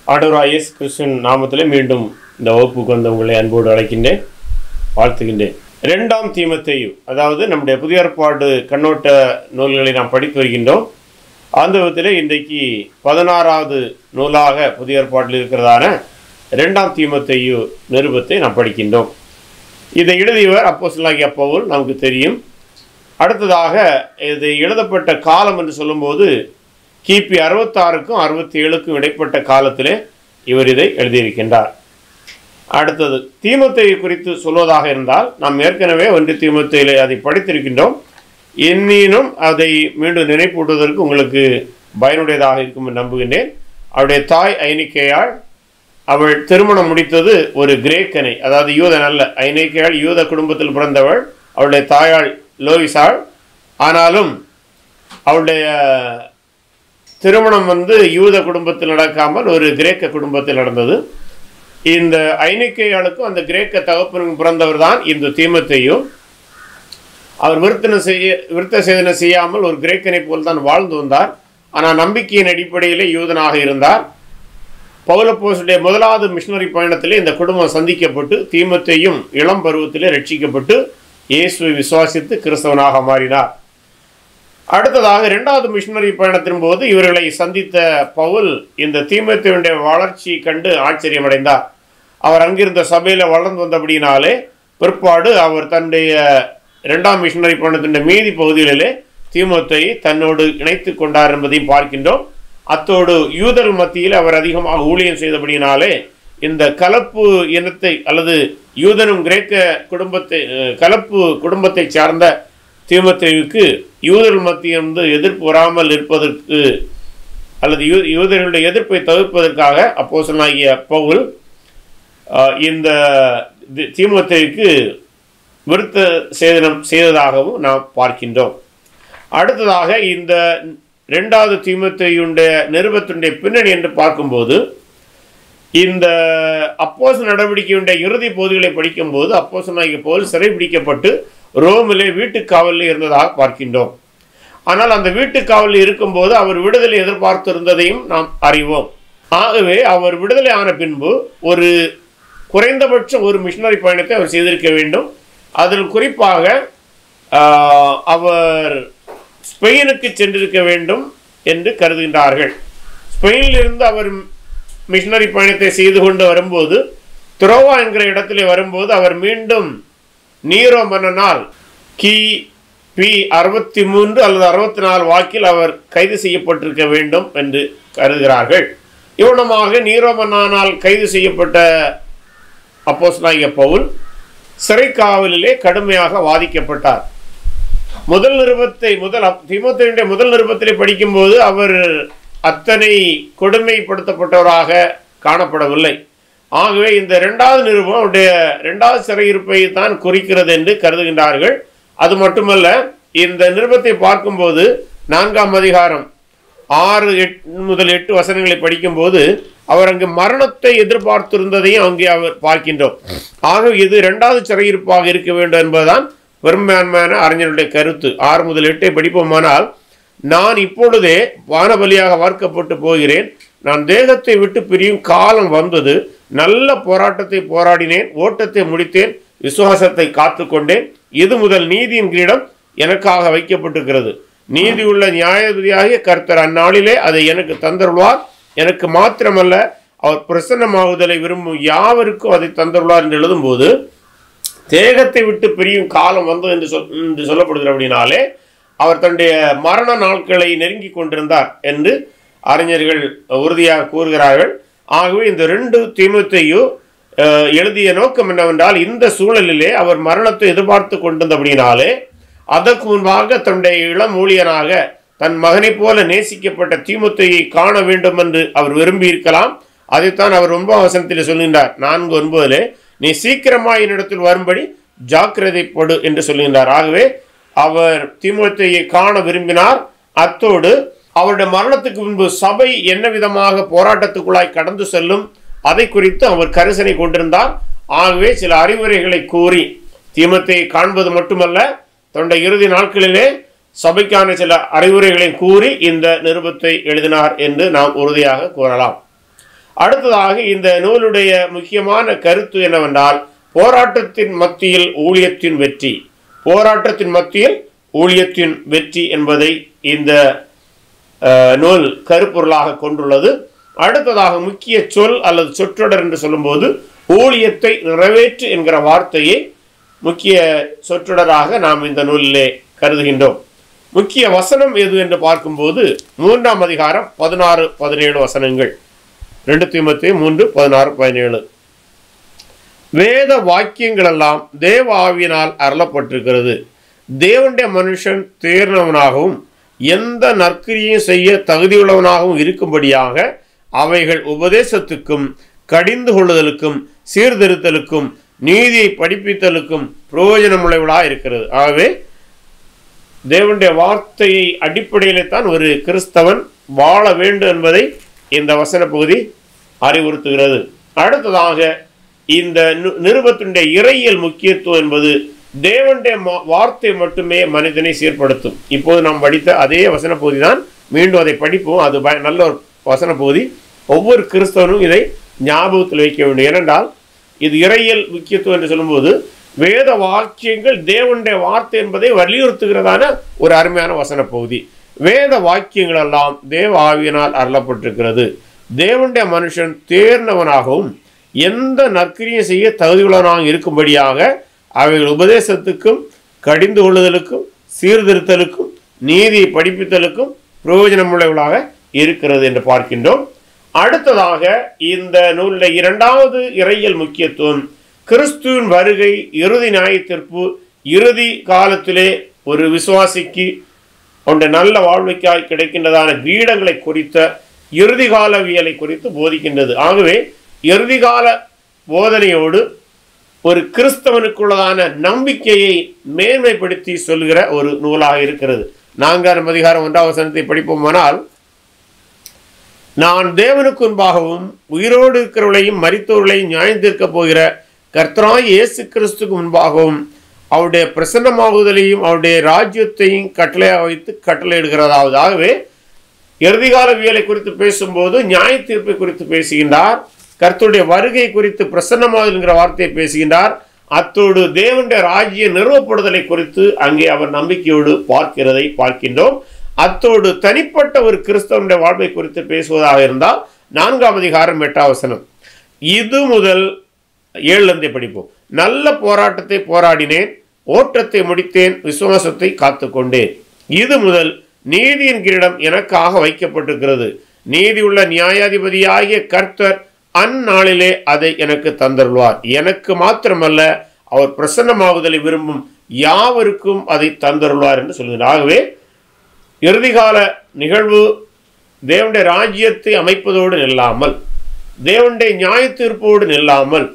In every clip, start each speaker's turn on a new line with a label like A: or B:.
A: ஆண்டவராக இயேசு கிறிஸ்துவின் நாமத்திலே மீண்டும் இந்த வகுப்புக்கு வந்த உங்களை அன்போடு அழைக்கின்றேன் வாழ்த்துகின்றேன் இரண்டாம் தீமத்தையு அதாவது நம்முடைய புதிய ஏற்பாடு கண்ணோட்ட நூல்களை நாம் படித்து வருகின்றோம் அந்த விதத்தில் இன்றைக்கு பதினாறாவது நூலாக புதிய ஏற்பாட்டில் இருக்கிறதான இரண்டாம் தீமத்தையு நிருபத்தை நாம் படிக்கின்றோம் இதை எழுதியவர் அப்போஸ்தலனாகிய பவுல் நமக்கு தெரியும் அடுத்ததாக இது எழுதப்பட்ட காலம் என்று சொல்லும்போது கிபி அறுபத்தாறுக்கும் அறுபத்தி ஏழுக்கும் இடைப்பட்ட காலத்திலே இவர் இதை எழுதியிருக்கின்றார் அடுத்தது தீமத்தை குறித்து சொல்வதாக இருந்தால் நாம் ஏற்கனவே ஒன்று தீமத்தையிலே அதை படித்திருக்கின்றோம் எண்ணினும் அதை மீண்டும் நினைப்பூட்டுவதற்கு உங்களுக்கு பயனுடையதாக இருக்கும் என்று நம்புகின்றேன் அவருடைய தாய் ஐனிக்கையாள் அவள் திருமணம் முடித்தது ஒரு கிரேக்கனை அதாவது யூதன் அல்ல ஐநேக்கையாள் யூத குடும்பத்தில் பிறந்தவள் அவளுடைய தாயாள் லோவிசாள் ஆனாலும் அவளுடைய திருமணம் வந்து யூத குடும்பத்தில் நடக்காமல் ஒரு கிரேக்க குடும்பத்தில் நடந்தது இந்த ஐநேக்கையாளுக்கும் அந்த கிரேக்க தகப்பனுக்கும் பிறந்தவர் தான் இந்த தீமத்தையும் அவர் விருத்தனை செய்ய விருத்த சேதனை செய்யாமல் ஒரு கிரேக்கனை போல் தான் வாழ்ந்து வந்தார் ஆனால் நம்பிக்கையின் அடிப்படையிலே யூதனாக இருந்தார் பௌலப்போசுடைய முதலாவது மிஷினரி பயணத்திலே இந்த குடும்பம் சந்திக்கப்பட்டு தீமத்தையும் இளம் பருவத்திலே ரட்சிக்கப்பட்டு இயேசுவை விசுவாசித்து கிறிஸ்தவனாக மாறினார் அடுத்ததாக இரண்டாவது மிஷினரி பயணத்தின் போது இவர்களை சந்தித்த பவுல் இந்த தீமத்தையுடைய வளர்ச்சி கண்டு ஆச்சரியமடைந்தார் அவர் அங்கிருந்த சபையில் வளர்ந்து வந்தபடியினாலே பிற்பாடு அவர் தன்னுடைய இரண்டாம் மிஷினரி பயணத்தின் மீதி பகுதிகளிலே தீமத்தை தன்னோடு இணைத்து கொண்டார் என்பதையும் பார்க்கின்றோம் அத்தோடு யூதர் மத்தியில் அவர் அதிகமாக ஊழியம் செய்தபடியினாலே இந்த கலப்பு இனத்தை அல்லது யூதனும் கிரேக்க குடும்பத்தை அஹ், கலப்பு குடும்பத்தை சார்ந்த தீமத்தேவுக்கு யூதர் மத்தியில் வந்து எதிர்ப்பு வராமல் இருப்பதற்கு அல்லது யூ யூதர்களுடைய எதிர்ப்பை தவிர்ப்பதற்காக அப்போசனாகிய பவுல் அஹ், இந்த தி- தீமோத்தேயுக்கு விருத்த சேதனம் செய்ததாகவும் நாம் பார்க்கின்றோம் அடுத்ததாக இந்த ரெண்டாவது தீமத்தையுடைய நிருபத்தினுடைய பின்னணி என்று பார்க்கும்போது இந்த அப்போஸ் நடவடிக்கையுடைய இறுதி பகுதிகளை படிக்கும்போது அப்போசனாகிய பவுல் சிறைபிடிக்கப்பட்டு ரோமிலே வீட்டுக் காவலில் இருந்ததாக பார்க்கின்றோம் ஆனால் அந்த வீட்டுக் காவலில் இருக்கும்போது அவர் விடுதலை எதிர்பார்த்து இருந்ததையும் நாம் அறிவோம் ஆகவே அவர் விடுதலை ஆன பின்பு ஒரு குறைந்தபட்சம் ஒரு மிஷினரி பயணத்தை அவர் செய்திருக்க வேண்டும் அதில் குறிப்பாக ஆஹ், அவர் ஸ்பெயினுக்கு சென்றிருக்க வேண்டும் என்று கருதுகின்றார்கள் ஸ்பெயினிலிருந்து அவர் மிஷினரி பயணத்தை செய்து கொண்டு வரும்போது துரோவா என்கிற இடத்திலே வரும்போது அவர் மீண்டும் நீரோ மன்னனால் கி பி அறுபத்தி மூன்று அல்லது அறுபத்தி நாலு வாக்கில் அவர் கைது செய்யப்பட்டிருக்க வேண்டும் என்று கருதுகிறார்கள் இவனமாக நீரோ மன்னனால் கைது செய்யப்பட்ட அப்போஸ்தலனாகிய பவுல் சிறை காவலிலே கடுமையாக வாதிக்கப்பட்டார் முதல் நிருபத்தை முதல் திமுத்தினுடைய முதல் நிருபத்திலே படிக்கும்போது அவர் அத்தனை கொடுமைப்படுத்தப்பட்டவராக காணப்படவில்லை ஆகவே இந்த இரண்டாவது நிருபம் அவருடைய இரண்டாவது சிறையிருப்பை தான் குறிக்கிறது என்று கருதுகின்றார்கள் அது மட்டுமல்ல இந்த நிருபத்தை பார்க்கும்போது நான்காம் அதிகாரம் ஆறு எட்டு முதல் எட்டு வசனங்களை படிக்கும்போது அவர் அங்கு மரணத்தை எதிர்பார்த்திருந்ததையும் அங்கே அவர் பார்க்கின்றோம் ஆக இது இரண்டாவது சிறையிருப்பாக இருக்க வேண்டும் என்பதுதான் பெரும்பான்மையான அறிஞருடைய கருத்து ஆறு முதல் எட்டை படிப்போமானால் நான் இப்பொழுதே வானபலியாக வார்க்கப்பட்டு போகிறேன் நான் தேகத்தை விட்டு பிரியும் காலம் வந்தது நல்ல போராட்டத்தை போராடினேன் ஓட்டத்தை முடித்தேன் விசுவாசத்தை காத்துக்கொண்டேன் இது முதல் நீதியின் கிரீடம் எனக்காக வைக்கப்பட்டிருக்கிறது நீதியுள்ள நியாயாதிபதியாகிய கர்த்தர் அந்நாளிலே அதை எனக்கு தந்தருள்வார் எனக்கு மாத்திரமல்ல அவர் பிரசன்னமாகுதலை விரும்பும் யாவருக்கும் அதை தந்தருள்வார் என்று எழுதும்போது தேகத்தை விட்டு பிரியும் காலம் வந்தது என்று சொல் என்று சொல்லப்படுகிற அப்படின்னாலே அவர் தன்னுடைய மரண நாட்களை நெருங்கி கொண்டிருந்தார் என்று அறிஞர்கள் உறுதியாக கூறுகிறார்கள் ஆகவே இந்த ரெண்டு தீமத்தையும் அஹ், எழுதிய நோக்கம் என்னவென்றால் இந்த சூழலிலே அவர் மரணத்தை எதிர்பார்த்து கொண்டிருந்தபடினாலே அதற்கு முன்பாக தன்னுடைய இளம் ஊழியனாக தன் மகனைப் போல நேசிக்கப்பட்ட தீமுத்தையை காண வேண்டும் என்று அவர் விரும்பியிருக்கலாம் அதைத்தான் அவர் ஒன்பதாம் வசனத்தில் சொல்கின்றார் நான்கு ஒன்பதிலே நீ சீக்கிரமாய் என்னிடத்தில் வரும்படி ஜாக்கிரதைப்படு என்று சொல்கின்றார் ஆகவே அவர் தீமுத்தையை காண விரும்பினார் அத்தோடு அவருடைய மரணத்துக்கு முன்பு சபை என்ன விதமாக போராட்டத்துக்குள்ளாய் கடந்து செல்லும் அதை குறித்து அவர் கரிசனை கொண்டிருந்தார் ஆகவே சில அறிவுரைகளை கூறி தீமத்தை காண்பது மட்டுமல்ல தன்னுடைய இறுதி நாட்களிலே சபைக்கான சில அறிவுரைகளை கூறி இந்த நிருபத்தை எழுதினார் என்று நாம் உறுதியாக கூறலாம் அடுத்ததாக இந்த நூலுடைய முக்கியமான கருத்து என்னவென்றால் போராட்டத்தின் மத்தியில் ஊழியத்தின் வெற்றி போராட்டத்தின் மத்தியில் ஊழியத்தின் வெற்றி என்பதை இந்த அஹ், நூல் கருப்பொருளாக கொண்டுள்ளது அடுத்ததாக முக்கிய சொல் அல்லது சொற்றொடர் என்று சொல்லும்போது ஊழியத்தை நிறைவேற்று என்கிற வார்த்தையை முக்கிய சொற்றொடராக நாம் இந்த நூலிலே கருதுகின்றோம் முக்கிய வசனம் எது என்று பார்க்கும்போது மூன்றாம் அதிகாரம் பதினாறு பதினேழு வசனங்கள் ரெண்டு தீமத்தி மூன்று பதினாறு பதினேழு வேத வாக்கியங்கள் எல்லாம் தேவ ஆவியினால் அருளப்பட்டிருக்கிறது தேவனுடைய மனுஷன் தேர்ந்தவனாகவும் எந்த நற்கிரியும் செய்ய தகுதியுள்ளவனாகவும் இருக்கும்படியாக அவைகள் உபதேசத்துக்கும் கடிந்து கொள்ளுதலுக்கும் சீர்திருத்தலுக்கும் நீதியை படிப்பித்தலுக்கும் பிரயோஜனமுள்ளவளாக இருக்கிறது ஆகவே தேவனுடைய வார்த்தையை அடிப்படையிலே தான் ஒரு கிறிஸ்தவன் வாழ வேண்டும் என்பதை இந்த வசன பகுதி அறிவுறுத்துகிறது அடுத்ததாக இந்த நு- நிருபத்தினுடைய இறையியல் முக்கியத்துவம் என்பது தேவனுடைய ம- வார்த்தை மட்டுமே மனிதனை சீர்படுத்தும் இப்போது நாம் படித்த அதே வசன பகுதி தான் மீண்டும் அதை படிப்போம் அது பய- நல்ல ஒரு வசன பகுதி ஒவ்வொரு கிறிஸ்தவனும் இதை ஞாபகத்தில் வைக்க வேண்டும் ஏனென்றால் இது இறையியல் முக்கியத்துவம் என்று சொல்லும்போது வேத வாக்கியங்கள் தேவனுடைய வார்த்தை என்பதை வலியுறுத்துகிறதான ஒரு அருமையான வசன பகுதி வேத வாக்கியங்கள் எல்லாம் தேவ ஆவியினால் அருளப்பட்டிருக்கிறது தேவனுடைய மனுஷன் தேர்ந்தவனாகவும் எந்த நற்கிரியும் செய்ய தகுதியுள்ளவனாக இருக்கும்படியாக அவைகள் உபதேசத்துக்கும் கடிந்து கொள்ளுதலுக்கும் சீர்திருத்தலுக்கும் நீதியை படிப்பித்தலுக்கும் பிரயோஜனமுள்ளவர்களாக இருக்கிறது என்று பார்க்கின்றோம் அடுத்ததாக இந்த நூலில் இரண்டாவது இறையியல் முக்கியத்துவம் கிறிஸ்துவின் வருகை இறுதி நியாயத்தீர்ப்பு இறுதி காலத்திலே ஒரு விசுவாசிக்கு அவனுடைய நல்ல வாழ்வைக்காய் கிடைக்கின்றதான கிரீடங்களை குறித்த இறுதி காலவியலை குறித்து போதிக்கின்றது ஆகவே இறுதி கால போதனையோடு ஒரு கிறிஸ்தவனுக்குள்ளதான நம்பிக்கையை மேன்மைப்படுத்தி சொல்கிற ஒரு நூலாக இருக்கிறது நான்காம் அதிகாரம் ஒன்றாம் வசனத்தை படிப்போமானால் நான் தேவனுக்கு முன்பாகவும் உயிரோடு இருக்கிறவர்களையும் மரித்தவர்களையும் நியாயம் தீர்க்கப் போகிற கர்த்தராய் இயேசு கிறிஸ்துக்கு முன்பாகவும் அவருடைய பிரசன்னமாகுதலையும் அவருடைய ராஜ்யத்தையும் கட்டளையாக வைத்து கட்டளையிடுகிறதாவது ஆகவே இறுதிகாலவியலை குறித்து பேசும்போது நியாய தீர்ப்பை குறித்து பேசுகின்றார் கர்த்தருடைய வருகை குறித்து பிரசன்னமாகுதல்ங்கிற வார்த்தையை பேசுகின்றார் அத்தோடு தேவனுடைய ராஜ்ய நிறுவப்படுதலை குறித்து அங்கே அவர் நம்பிக்கையோடு பார்க்கிறதை பார்க்கின்றோம் அத்தோடு தனிப்பட்ட ஒரு கிறிஸ்தவனுடைய வாழ்வை குறித்து பேசுவதாக இருந்தால் நான்காம் அதிகாரம் எட்டாம் வசனம் இது முதல் ஏழுலேருந்தே படிப்போம் நல்ல போராட்டத்தை போராடினேன் ஓட்டத்தை முடித்தேன் விசுவாசத்தை காத்துக்கொண்டேன் இது முதல் நீதியின் கிரீடம் எனக்காக வைக்கப்பட்டிருக்கிறது நீதியுள்ள நியாயாதிபதியாகிய கர்த்தர் அந்நாளிலே அதை எனக்கு தந்தருள்வார் எனக்கு மாத்திரமல்ல அவர் பிரசன்னமாகுதலை விரும்பும் யாவருக்கும் அதை தந்தருள்வார் என்று சொல்கிறார் ஆகவே இறுதிகால நிகழ்வு தேவனுடைய ராஜ்யத்தை அமைப்பதோடு நில்லாமல் தேவனுடைய நியாய தீர்ப்போடு நில்லாமல்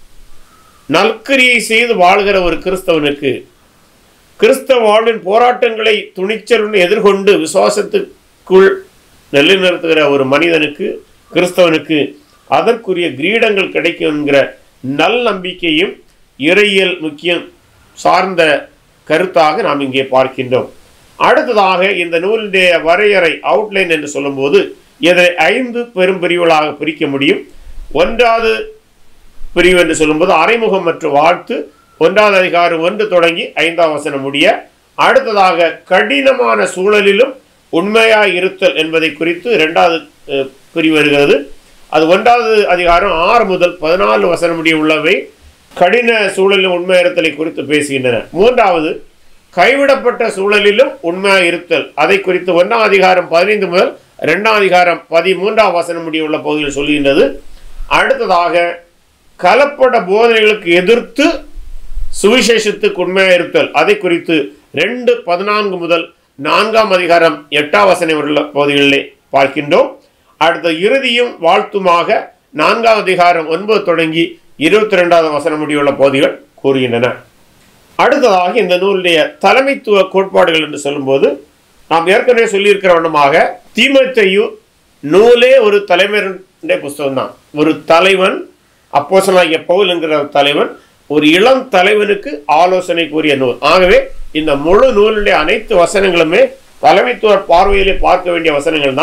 A: நற்கிரியை செய்து வாழ்கிற ஒரு கிறிஸ்தவனுக்கு கிறிஸ்தவ வாழ்வின் போராட்டங்களை துணிச்சலுடன் எதிர்கொண்டு விசுவாசத்துக்குள் நிலைநிறுத்துகிற ஒரு மனிதனுக்கு கிறிஸ்தவனுக்கு அதற்குரிய கிரீடங்கள் கிடைக்கும் என்கிற நல் நம்பிக்கையும் இறையியல் முக்கியம் சார்ந்த கருத்தாக நாம் இங்கே பார்க்கின்றோம் அடுத்ததாக இந்த நூலினுடைய வரையறை அவுட்லைன் என்று சொல்லும்போது இதை ஐந்து பெரும் பிரிவுகளாக பிரிக்க முடியும் ஒன்றாவது பிரிவு என்று சொல்லும்போது அறைமுகம் மற்றும் வாழ்த்து ஒன்றாவது அதிகாரம் ஒன்று தொடங்கி ஐந்தாம் வசனம் முடிய அடுத்ததாக கடினமான சூழலிலும் உண்மையாய் இருத்தல் என்பதை குறித்து இரண்டாவது அஹ், பிரிவு வருகிறது அது ஒன்றாவது அதிகாரம் ஆறு முதல் பதினாலு வசனம் முடிய உள்ளவை கடின சூழலிலும் உண்மை இருத்தலை குறித்து பேசுகின்றன மூன்றாவது கைவிடப்பட்ட சூழலிலும் உண்மையாக இருத்தல் அதை குறித்து ஒன்றாம் அதிகாரம் பதினைந்து முதல் இரண்டாம் அதிகாரம் பதிமூன்றாம் வசனம் முடிய உள்ள பகுதியில் சொல்கின்றது அடுத்ததாக கலப்பட போதனைகளுக்கு எதிர்த்து சுவிசேஷத்துக்கு உண்மையாக இருத்தல் அதை குறித்து ரெண்டு பதினான்கு முதல் நான்காம் அதிகாரம் எட்டாம் வசனம் உள்ள பகுதிகளிலே பார்க்கின்றோம் அடுத்த இறுதியும் வாழ்த்துமாக நான்காம் அதிகாரம் ஒன்பது தொடங்கி இருபத்தி ரெண்டாவது வசனம் முடியுள்ள பகுதிகள் கூறுகின்றன அடுத்ததாக இந்த நூலுடைய தலைமைத்துவ கோட்பாடுகள் என்று சொல்லும்போது நாம் ஏற்கனவே சொல்லியிருக்கிற வண்ணமாக தீமத்தையு நூலே ஒரு தலைவருடைய புஸ்தகம் தான் ஒரு தலைவன் அப்போசலாகிய பவுல் என்கிற ஒரு தலைவன் ஒரு இளம் தலைவனுக்கு ஆலோசனை கூறிய நூல் ஆகவே இந்த முழு நூலுடைய அனைத்து வசனங்களுமே தலைமைத்துவ பார்வையிலே பார்க்க வேண்டிய வசனங்கள் தான்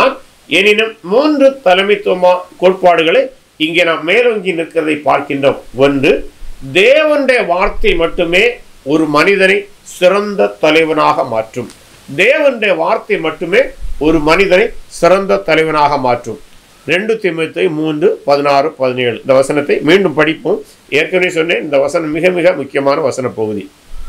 A: எனினும் மூன்று தலைமைத்துவமா கோட்பாடுகளை இங்கே நாம் மேலோங்கி நிற்கிறதை பார்க்கின்றோம் ஒன்று தேவனுடைய வார்த்தை மட்டுமே ஒரு மனிதனை சிறந்த தலைவனாக மாற்றும் தேவனுடைய வார்த்தை மட்டுமே ஒரு மனிதனை சிறந்த தலைவனாக மாற்றும் ரெண்டு திமுத்தை மூன்று பதினாறு பதினேழு இந்த வசனத்தை மீண்டும் படிப்போம் ஏற்கனவே சொன்னேன் இந்த வசனம் மிக மிக முக்கியமான வசன பகுதி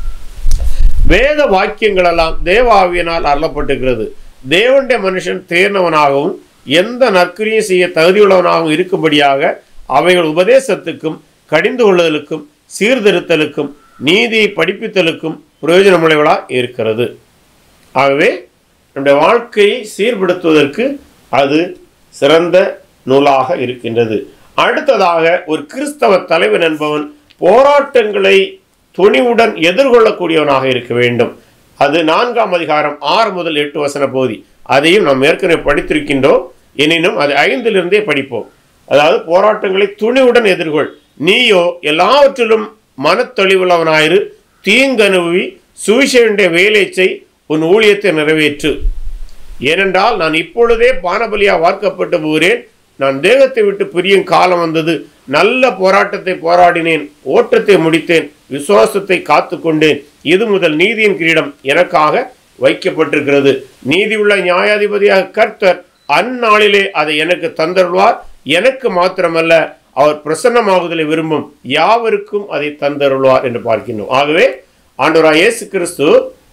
A: வேத வாக்கியங்கள் எல்லாம் தேவ ஆவியினால் அருளப்பட்டிருக்கிறது தேவனுடைய மனுஷன் தேர்ந்தவனாகவும் எந்த நற்கிரியும் செய்ய தகுதியுள்ளவனாகவும் இருக்கும்படியாக அவைகள் உபதேசத்துக்கும் கடிந்து கொள்ளுதலுக்கும் சீர்திருத்தலுக்கும் நீதியை படிப்பித்தலுக்கும் பிரயோஜனமுள்ளவர்களாக இருக்கிறது ஆகவே நம்முடைய வாழ்க்கையை சீர்படுத்துவதற்கு அது சிறந்த நூலாக இருக்கின்றது அடுத்ததாக ஒரு கிறிஸ்தவ தலைவன் என்பவன் போராட்டங்களை துணிவுடன் எதிர்கொள்ளக்கூடியவனாக இருக்க வேண்டும் அது நான்காம் அதிகாரம் ஆறு முதல் எட்டு வசன பகுதி அதையும் நாம் ஏற்கனவே படித்திருக்கின்றோம் எனினும் அது ஐந்திலிருந்தே படிப்போம் அதாவது போராட்டங்களை துணிவுடன் எதிர்கொள் நீயோ எல்லாவற்றிலும் மனத்தெளிவுள்ளவனாயிரு தீங்கனுவி சுவிசேஷனுடைய வேலை செய் உன் ஊழியத்தை நிறைவேற்று ஏனென்றால் நான் இப்பொழுதே பானபலியா வார்க்கப்பட்டு போகிறேன் நான் தேகத்தை விட்டு பிரியும் காலம் வந்தது நல்ல போராட்டத்தை போராடினேன் ஓட்டத்தை முடித்தேன் விசுவாசத்தை காத்து கொண்டேன் இது முதல் நீதியின் கிரீடம் எனக்காக வைக்கப்பட்டிருக்கிறது நீதி உள்ள நியாயாதிபதியாக கர்த்தர் அந்நாளிலே அதை எனக்கு தந்தருள்வார் எனக்கு மாத்திரமல்ல அவர் பிரசன்னமாகுதலை விரும்பும் யாவருக்கும் அதை தந்தருள்வார் என்று பார்க்கின்றோம் ஆகவே ஆண்டவராய் இயேசு கிறிஸ்து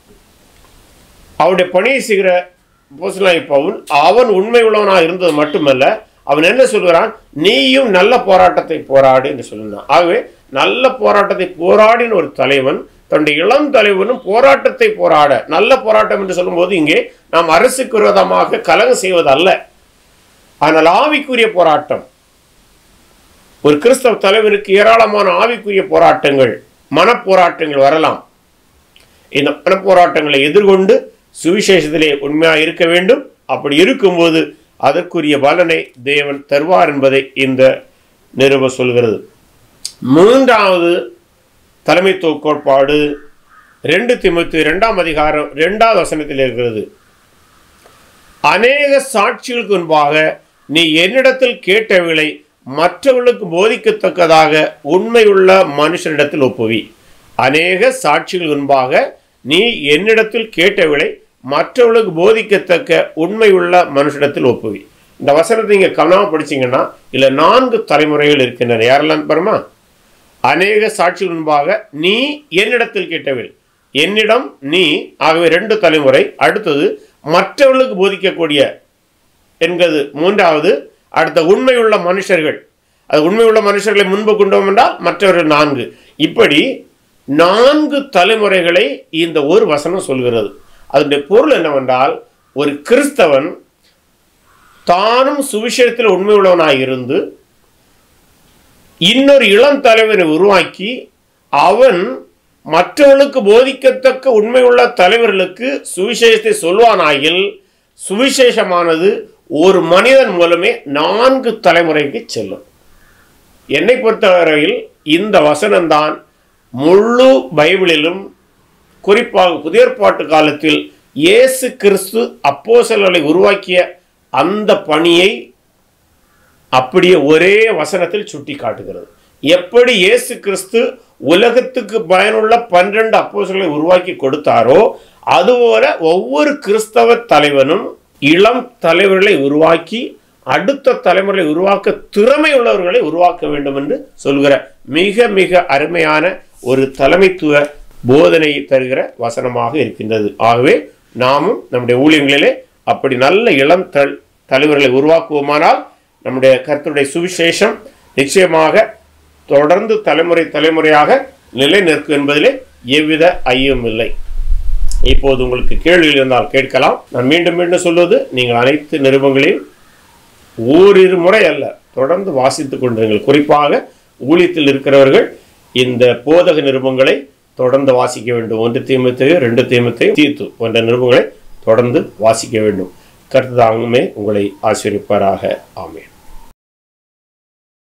A: அவருடைய பணியை செய்கிற அப்போஸ்தலனாகிய பவுல் அவன் உண்மை உள்ளவனாக இருந்தது மட்டுமல்ல அவன் என்ன சொல்கிறான் நீயும் நல்ல போராட்டத்தை போராடு என்று சொல்லினான் ஆகவே நல்ல போராட்டத்தை போராடின ஒரு தலைவன் தன்னுடைய இளம் தலைவனும் போராட்டத்தை போராட நல்ல போராட்டம் என்று சொல்லும்போது இங்கே நாம் அரசுக்கு விரோதமாக கலகம் செய்வது அல்ல ஆனால் ஆவிக்குரிய போராட்டம் ஒரு கிறிஸ்தவ தலைவனுக்கு ஏராளமான ஆவிக்குரிய போராட்டங்கள் மனப்போராட்டங்கள் வரலாம் இந்த மனப்போராட்டங்களை எதிர்கொண்டு சுவிசேஷத்திலே உண்மையாக இருக்க வேண்டும் அப்படி இருக்கும்போது அதற்குரிய பலனை தேவன் தருவார் என்பதை இந்த நிறுவ சொல்கிறது மூன்றாவது தலைமைத்துவ கோட்பாடு ரெண்டு திமுத்து இரண்டாம் அதிகாரம் இரண்டாவது வசனத்தில் இருக்கிறது அநேக சாட்சிகளுக்கு முன்பாக நீ என்னிடத்தில் கேட்டவைகளை மற்றவர்களுக்கு போதிக்கத்தக்கதாக உண்மையுள்ள மனுஷனிடத்தில் ஒப்புவி அநேக சாட்சிகள் முன்பாக நீ என்னிடத்தில் கேட்டவளை மற்றவர்களுக்கு போதிக்கத்தக்க உண்மையுள்ள மனுஷனிடத்தில் ஒப்புவி இந்த வசனத்தை இங்கே கவனமாக படிச்சீங்கன்னா இல்லை நான்கு தலைமுறைகள் இருக்கின்றன யாரெல்லாம் பாருமா அநேக சாட்சிகள் முன்பாக நீ என்னிடத்தில் கேட்டவள் என்னிடம் நீ ஆகவே ரெண்டு தலைமுறை அடுத்தது மற்றவர்களுக்கு போதிக்கக்கூடிய என்கிறது மூன்றாவது அடுத்த உண்மையுள்ள மனுஷர்கள் அது உண்மையுள்ள மனுஷர்களை முன்பு கொண்டோம் என்றால் மற்றவர்கள் நான்கு இப்படி நான்கு தலைமுறைகளை இந்த ஒரு வசனம் சொல்கிறது அதனுடைய பொருள் என்னவென்றால் ஒரு கிறிஸ்தவன் தானும் சுவிசேஷத்தில் உண்மை உள்ளவனாய் இருந்து இன்னொரு இளம் தலைவனை உருவாக்கி அவன் மற்றவர்களுக்கு போதிக்கத்தக்க உண்மையுள்ள தலைவர்களுக்கு சுவிசேஷத்தை சொல்வானாயில் சுவிசேஷமானது ஒரு மனிதன் மூலமே நான்கு தலைமுறைக்கு செல்லும் என்னை பொறுத்தவரையில் இந்த வசனம்தான் முழு பைபிளிலும் குறிப்பாக புதிய ஏற்பாட்டு காலத்தில் இயேசு கிறிஸ்து அப்போஸ்தலர்களை உருவாக்கிய அந்த பணியை அப்படியே ஒரே வசனத்தில் சுட்டி காட்டுகிறது எப்படி இயேசு கிறிஸ்து உலகத்துக்கு பயனுள்ள பன்னிரண்டு அப்போஸ்தலர்களை உருவாக்கி கொடுத்தாரோ அதுபோல ஒவ்வொரு கிறிஸ்தவ தலைவனும் இளம் தலைவர்களை உருவாக்கி அடுத்த தலைமுறை உருவாக்க திறமை உள்ளவர்களை உருவாக்க வேண்டும் என்று சொல்கிற மிக மிக அருமையான ஒரு தலைமைத்துவ போதனை தருகிற வசனமாக இருக்கின்றது ஆகவே நாமும் நம்முடைய ஊழியங்களிலே அப்படி நல்ல இளம் தல் தலைவர்களை உருவாக்குவோமானால் நம்முடைய கர்த்தருடைய சுவிசேஷம் நிச்சயமாக தொடர்ந்து தலைமுறை தலைமுறையாக நிலை நிற்கும் என்பதிலே எவ்வித ஐயமும் இல்லை இப்போது உங்களுக்கு கேள்விகள் இருந்தால் கேட்கலாம் நான் மீண்டும் மீண்டும் சொல்வது நீங்கள் அனைத்து நிருபங்களையும் ஓரிரு முறை அல்ல தொடர்ந்து வாசித்துக் கொண்டிருங்கள் குறிப்பாக ஊழியத்தில் இருக்கிறவர்கள் இந்த போதக நிருபங்களை தொடர்ந்து வாசிக்க வேண்டும் ஒன்று தீமத்தையும் ரெண்டு தீமத்தையும் தீர்த்து போன்ற நிருபங்களை தொடர்ந்து வாசிக்க வேண்டும் கருத்து தாங்குமே உங்களை ஆசிரியப்பாராக ஆமேன்